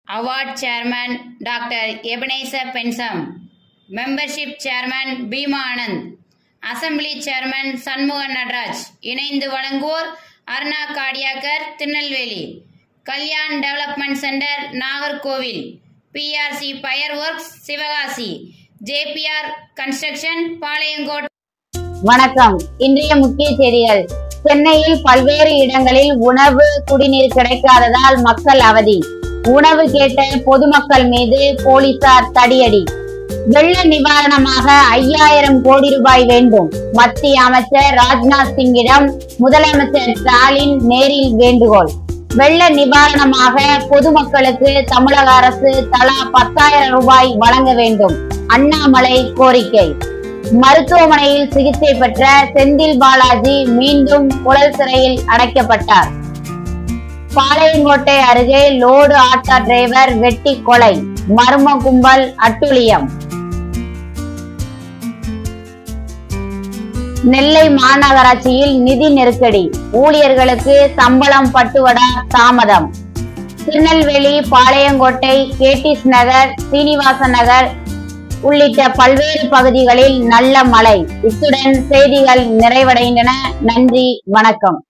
Award Chairman Dr. Ebenezer Pensam, Membership Chairman Bheema Anand assembly chairman Shanmugan Nataraj இணைந்து வழங்குவோர் Aruna Kadiakar Tirunelveli Kalyan development centre Nagercoil PRC fire works Sivakasi JPR construction Palayamkottai வணக்கம் இன்றைய முக்கிய செய்திகள் சென்னையில் பல்வேறு இடங்களில் உணவு குடிநீர் கிடைக்காததால் மக்கள் அவதி உணவு கேட்ட பொதுமக்கள் மீது போலீசார் தடியடி வெள்ள நிவாரணமாக ஐயாயிரம் கோடி ரூபாய் வேண்டும் மத்திய அமைச்சர் ராஜ்நாத் சிங்கிடம் முதலமைச்சர் ஸ்டாலின் நேரில் வேண்டுகோள் வெள்ள நிவாரணமாக பொதுமக்களுக்கு தமிழக அரசு தலா பத்தாயிரம் ரூபாய் வழங்க வேண்டும் அண்ணாமலை கோரிக்கை மருத்துவமனையில் சிகிச்சை பெற்ற செந்தில் பாலாஜி மீண்டும் புழல் சிறையில் அடைக்கப்பட்டார் பாளையங்கோட்டை அருகே லோடு ஆட்டோ டிரைவர் வெட்டி கொலை மர்ம கும்பல் அட்டுழியம் நெல்லை மாநகராட்சியில் நிதி நெருக்கடி ஊழியர்களுக்கு சம்பளம் பட்டுவடா தாமதம் திருநெல்வேலி பாளையங்கோட்டை கேடிஸ் நகர் சீனிவாச நகர் உள்ளிட்ட பல்வேறு பகுதிகளில் நல்ல மழை இத்துடன் செய்திகள் நிறைவடைந்தன நன்றி வணக்கம்